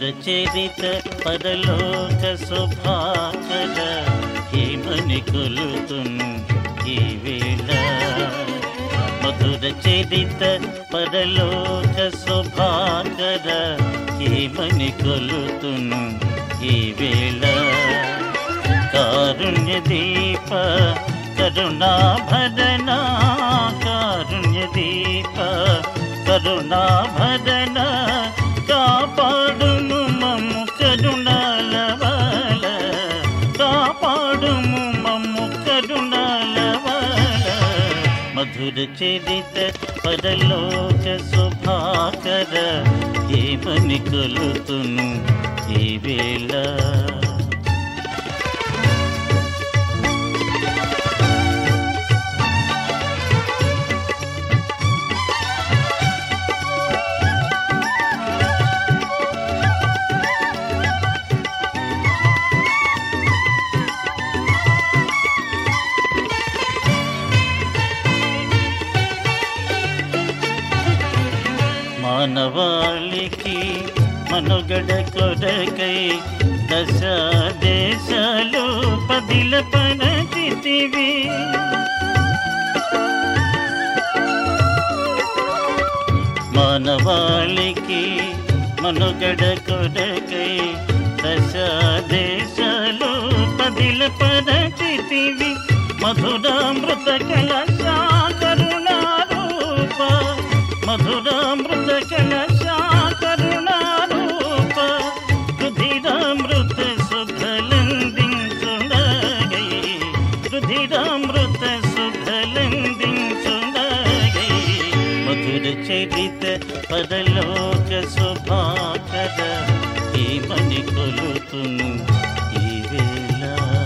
మధుర చరిత పరలోక శుభాకర హేమని కొలుతును ఈ వేళ మధుర చరిత పరలోక శుభాకర హేమని కొలుతును ఈ వేళ కారుణ్య దీప కరుణా భరణ కారుణ్య దీప కరుణా భరణ కాపాడుము మమ్ము కరుణాల వాల కాపాడుము మమ్ము కరుణాల వాల మధుర చరిత పరలోక శుభాకర ఏమని కొలుతును ఈ వేళ మానవాళికి మనుగడ కొరకై దశ దేశాలు పదిల పరచితివి మానవాళికి మనుగడ కొరకై దశ దేశాలు పదిల పరచితివి మధురామృత కలశ కరుణారూప మధురామృత కలశ కరుణారూప రుధిరామృత సుధలందించుడగై రుధిరామృత సుధలందించుడగై మధుర చరిత పరలోక శుభాకర ఏమని కొలుతును ఈ వేళ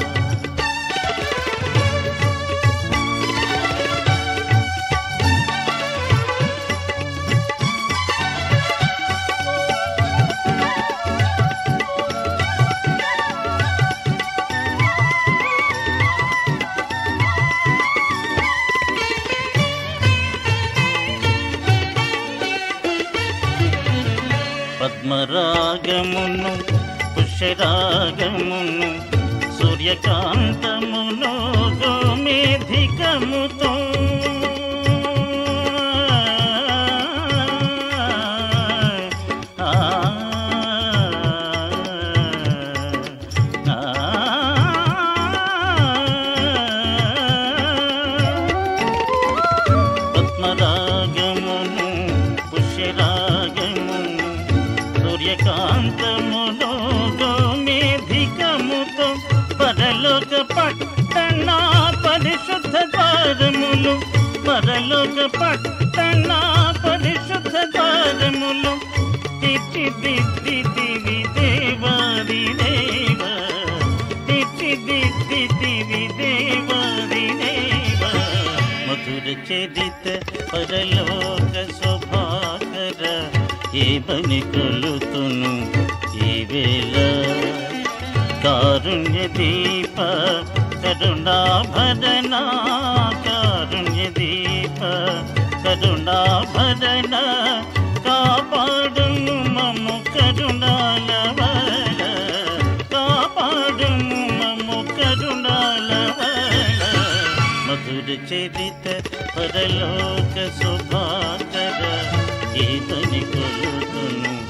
పద్మరాగమును పుష్యరాగమును సూర్యకాంతమును గోమేధికముతో ఆ, ఆ, పద్మరాగమును పుష్యరాగమును సూర్యకాంతములో గోమేధికముతో పరలోక పట్టణ పరిశుద్ధ ద్వారములు పరలోక పట్టణ పరిశుద్ధ ద్వారములు తీర్చిదిద్దితివి దేవాది దేవ తీర్చిదిద్దితివి దేవాది దేవ మధుర చరిత పరలోక శోభాకర ఏమని కొలుతును ఈ వేళ కారుణ్య దీప కరుణాభరణ కారుణ్య దీప కరుణాభరణ కాపాడును మమ్ము కరుణాల వల కాపాడును మమ్ము కరుణాల వల మధుర చరిత పరలోక శుభాకర ఏమని కొలుతును